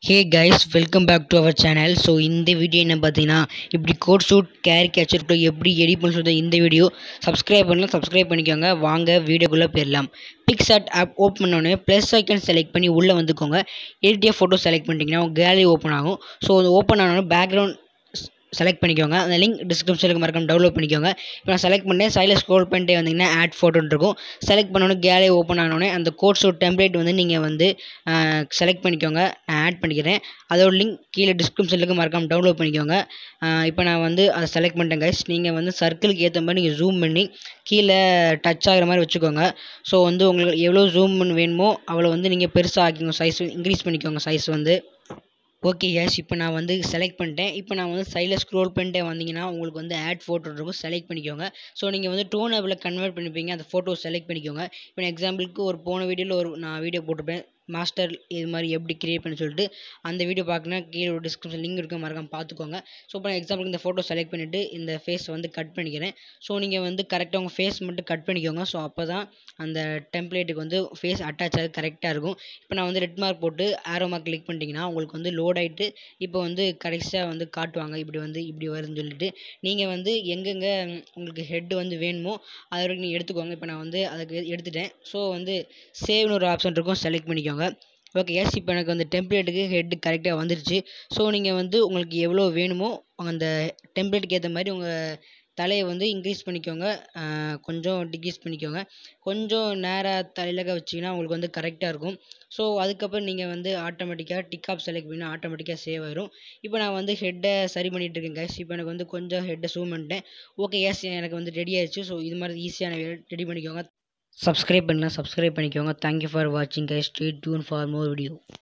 hey guys welcome back to our channel so இந்த video என்ன பார்த்தீங்கன்னா இப்படி கோட் சூட் கேரி கேச்சருக்குள்ள எப்படி எடிட் பண்ண சொல்லிட்டு இந்த வீடியோ சப்ஸ்கிரைப் பண்ணலாம் சப்ஸ்கிரைப் பண்ணிக்கோங்க வாங்க வீடியோக்குள்ளே போயிடலாம் பிக்சாட் ஆப் ஓப்பன் பண்ணோடனே ப்ளஸ் ஐக்கன் செலக்ட் பண்ணி உள்ளே வந்துக்கோங்க எடிட்டியாக ஃபோட்டோ செலக்ட் பண்ணிட்டீங்கன்னா உங்கள் கேலரி ஓப்பன் ஆகும் ஸோ அது ஓப்பன் ஆனோடனே பேக்ரவுண்ட் செலக்ட் பண்ணிக்கோங்க அந்த லிங்க் டிஸ்கிரிப்ஷனுக்கு மறக்காம டவுன்லோட் பண்ணிக்கோங்க இப்போ நான் செலக்ட் பண்ணேன் சைடில் ஸ்க்ரோல் பண்ணிட்டே வந்தீங்கன்னா ஆட் ஃபோட்டோன்னு இருக்கும் செலக்ட் பண்ணோன்னே கேலரி ஓப்பன் ஆனோடனே அந்த கோட் ஷூட் டெம்ப்ளேட் வந்து நீங்கள் வந்து செலக்ட் பண்ணிக்கோங்க நான் ஆட் பண்ணிக்கிறேன் அதோட லிங்க் கீழே டிஸ்கிரிப்ஷனுக்கு மறக்காம டவுன்லோட் பண்ணிக்கோங்க இப்போ நான் வந்து அதை செலக்ட் பண்ணிட்டேன் கைஸ் நீங்கள் வந்து சர்க்கிளுக்கு ஏற்ற மாதிரி நீங்கள் ஜூம் பண்ணி கீழே டச் ஆகிற மாதிரி வச்சுக்கோங்க ஸோ வந்து உங்களுக்கு எவ்வளோ ஜூம் பண்ண வேணுமோ அவ்வளோ வந்து நீங்கள் பெருசாக ஆக்கிக்கோங்க சைஸ் இன்க்ரீஸ் பண்ணிக்கோங்க சைஸ் வந்து ஓகே எஸ் இப்போ நான் வந்து செலக்ட் பண்ணிட்டேன் இப்போ நான் வந்து சைடில் ஸ்க்ரோல் பண்ணிட்டே வந்தீங்கன்னா உங்களுக்கு வந்து ஆட் ஃபோட்டோ இருக்கும் செலக்ட் பண்ணிக்கோங்க ஸோ நீங்கள் வந்து டோன் ஆப்பில் கன்வெர்ட் பண்ணிப்பீங்க அந்த ஃபோட்டோ செலக்ட் பண்ணிக்கோங்க இப்போ எக்ஸாம்பிளுக்கு ஒரு போன வீடியோவில் ஒரு நான் வீடியோ போட்டிருப்பேன் மாஸ்டர் இது மாதிரி எப்படி கிரியேட் பண்ணி சொல்லிட்டு அந்த வீடியோ பார்க்கணும் கீழே ஒரு டிஸ்கிரிப்ஷன் லிங்க் இருக்க மறக்காம பார்த்துக்கோங்க ஸோ இப்போ நான் எக்ஸாம்பிளுக்கு இந்த ஃபோட்டோ செலக்ட் பண்ணிவிட்டு இந்த ஃபேஸ் வந்து கட் பண்ணிக்கிறேன் ஸோ நீங்கள் வந்து கரெக்டாக உங்கள் ஃபேஸ் மட்டும் கட் பண்ணிக்கோங்க ஸோ அப்போ தான் அந்த டெம்ப்ளேட்டுக்கு வந்து ஃபேஸ் அட்டாச் ஆகி கரெக்டாக இருக்கும் இப்போ நான் வந்து ரெட் மார்க் போட்டு ஆரோ மார்க் கிளிக் பண்ணிட்டீங்கன்னா உங்களுக்கு வந்து லோட் ஆகிட்டு இப்போ வந்து கடைசியாக வந்து காட்டுவாங்க இப்படி வந்து இப்படி வருதுன்னு சொல்லிட்டு நீங்கள் வந்து எங்கெங்கே உங்களுக்கு ஹெட் வந்து வேணுமோ அது வரைக்கும் நீங்கள் எடுத்துக்கோங்க இப்போ நான் வந்து அதுக்கு எடுத்துட்டேன் ஸோ வந்து சேவ்னு ஒரு ஆப்ஷன் இருக்கும் செலக்ட் பண்ணிக்கோங்க ஓகே எஸ் இப்போ எனக்கு அந்த டெம்ப்ளேட்டுக்கு ஹெட்டு கரெக்டாக வந்துருச்சு ஸோ நீங்கள் வந்து உங்களுக்கு எவ்வளோ வேணுமோ அந்த டெம்ப்ளேட்டுக்கு ஏற்ற மாதிரி உங்கள் தலையை வந்து இன்க்ரீஸ் பண்ணிக்கோங்க கொஞ்சம் டிக்ரீஸ் பண்ணிக்கோங்க கொஞ்சம் நேராக தலையிலக வச்சிங்கன்னா உங்களுக்கு வந்து கரெக்டாக இருக்கும் ஸோ அதுக்கப்புறம் நீங்கள் வந்து ஆட்டோமேட்டிக்காக டிக் ஆப் செலக்ட் பண்ணி ஆட்டோமேட்டிக்காக சேவ் ஆயிரும் இப்போ நான் வந்து ஹெட்டை சரி பண்ணிகிட்டு இருக்கேன் கைஸ் இப்போ எனக்கு வந்து கொஞ்சம் ஹெட்டை ஜூம் பண்ணிட்டேன் ஓகே எஸ் எனக்கு வந்து ரெடி ஆயிடுச்சு ஸோ இது மாதிரி ஈஸியான ரெடி பண்ணிக்கோங்க சப்ஸ்கிரைப் பண்ணலாம் சப்ஸ்கிரைப் பண்ணிக்கோங்க தேங்க்யூ ஃபார் வாட்சிங் guys stay tuned for more video